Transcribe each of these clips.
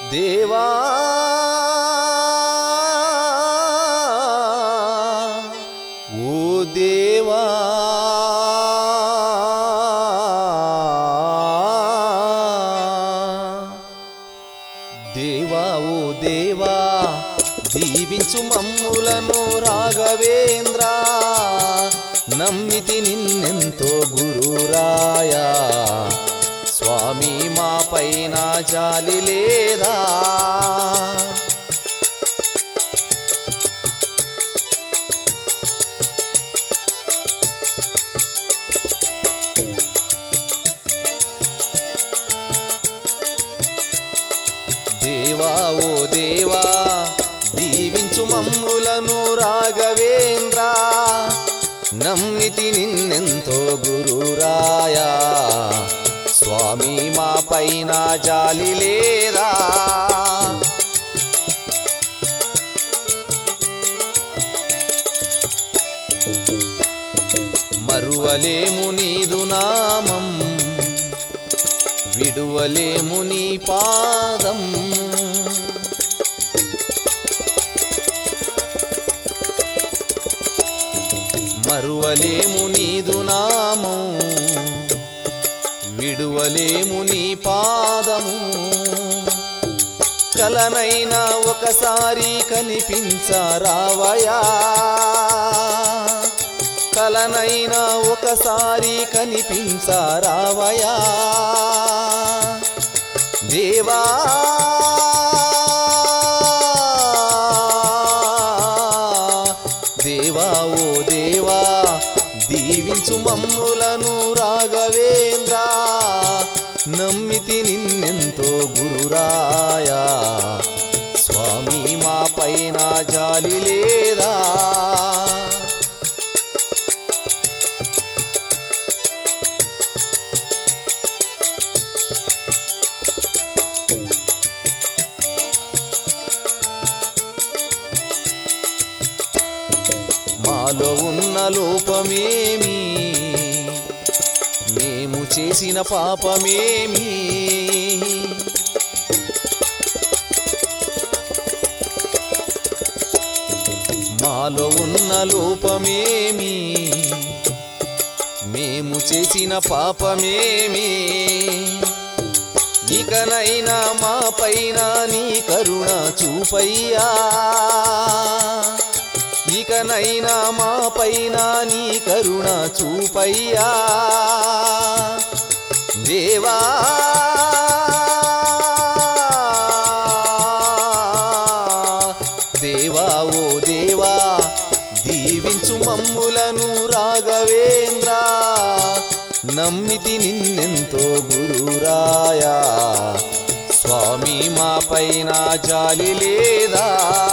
దేవా ఓ దేవా దేవా ఓ దేవా దీవించు మమ్ములను రాఘవేంద్ర నమ్మితి నిన్నెంతో గురురాయా స్వామి మా పైన జాలి లేదా దేవా ఓ దేవా దీవించు మమ్ములను రాఘవేంద్ర నమ్మితి నిన్నెంతో గురురాయా స్వామి మా పైన జాలి లేదా మరువలేము నీదు నామం విడువలేము నీ పాదం మరువలేము నీదు నామం విడువలేము నీ పాదము కలనైనా ఒకసారి కనిపించరావయా కలనైనా ఒకసారి కనిపించరావయా దేవా దేవా ఓ దేవా దీవించు మమ్ములను రాఘవేంద్ర నమ్మితి నిన్నెంతో గురురాయా స్వామి మా పైన జాలి లేదా మాలో ఉన్న లోపమేమి మేము చేసిన పాపమేమి మాలో ఉన్న లోపమేమి మేము చేసిన పాపమేమి ఇకనైనా మా పైన నీ కరుణ చూపయ్యా ఇకనైనా మా పైన నీ కరుణ చూపయ్యా దేవా దేవా ఓ దేవా దీవించు మమ్ములను రాఘవేంద్ర నమ్మితి నిన్నెంతో గురురాయా స్వామి మా పైన జాలి లేదా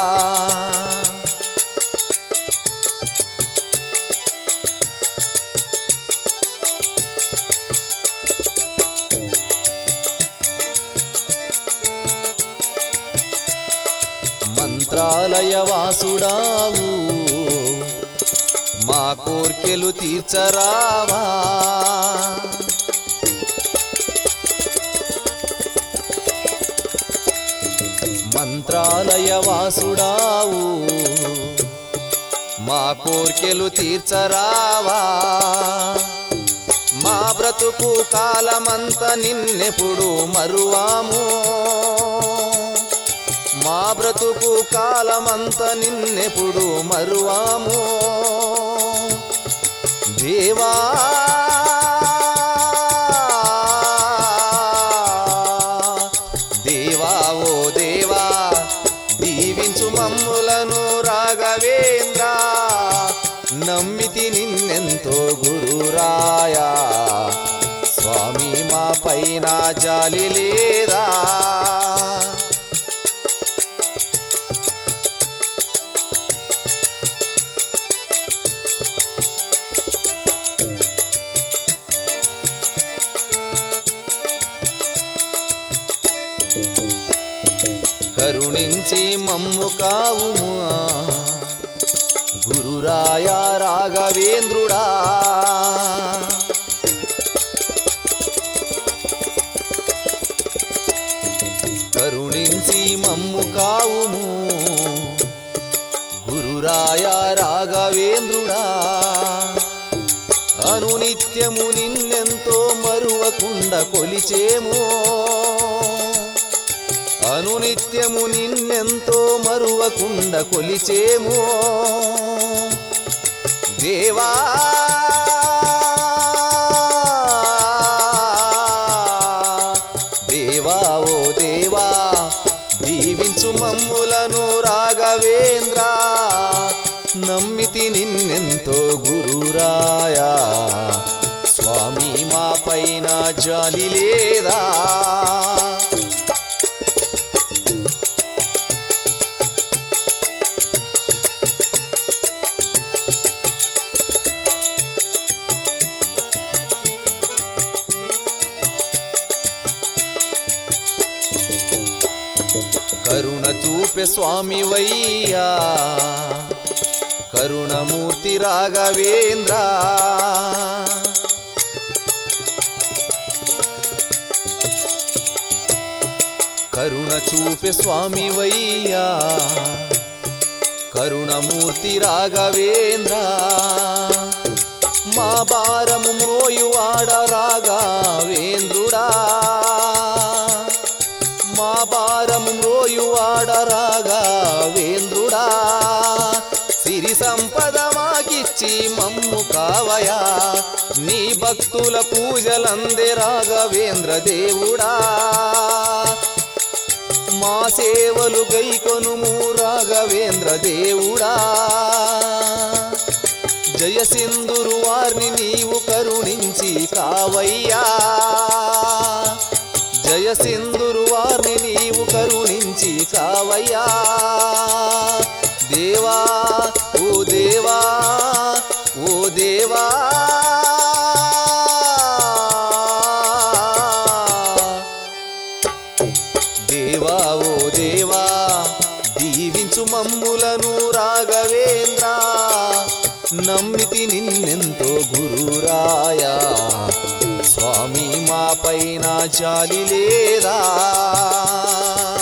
మంత్రాలయ వాసుడావు మా కోర్కెలు తీర్చరావా మంత్రాలయ వాసుడావు మా కోర్కెలు తీర్చరావా మా బ్రతుకు కాలమంత నిన్నెప్పుడు మరువాము మా బ్రతుకు కాలమంత నిన్నెప్పుడు మరువాము దేవా దేవా ఓ దేవా దీవించు మమ్ములను రాఘవేంద్ర నమ్మితి నిన్నెంతో గురురాయా స్వామి మా పైన జాలి లేదా కరుణించి మమ్ము కావుము గురురాయ రాఘవేంద్రుడా కరుణించి రాఘవేంద్రుడా అనునిత్యము నిన్నెంతో మరువకుండ కొలిచేమో అనునిత్యము నిన్నెంతో మరువకుండ కొలిచేమో దేవా దేవా ఓ దేవా దీవించు మమ్ములను రాఘవేంద్ర నమ్మితి నిన్నెంతో గురురాయా స్వామి మా పైన జాలి లేదా కరుణ చూపే స్వామి వయ్యా కరుణమూర్తి రాఘవేంద్ర కరుణ చూపే స్వామి వయ్యా కరుణమూర్తి రాఘవేంద్ర మా భారము మోయువాడ రాఘవేంద్రుడా మా భారము మోయువాడ రాఘవేంద్రుడా సిరి సంపద మాకిచ్చి మమ్ము కావయా నీ భక్తుల పూజలందే రాఘవేంద్ర దేవుడా మా సేవలు గైకొనుము రాఘవేంద్ర దేవుడా జయసింధురు వారిని నీవు కరుణించి కావయ్యా జయసింధురు వారిని నీవు కరుణించి కావయ్యా దేవా ఓ దేవా ఓ దేవా దేవా ఓ దేవా దీవించు మమ్ములను రాఘవేంద్ర నమ్మితి నిన్నెంతో గురురాయా స్వామి మా పైన జాలి లేదా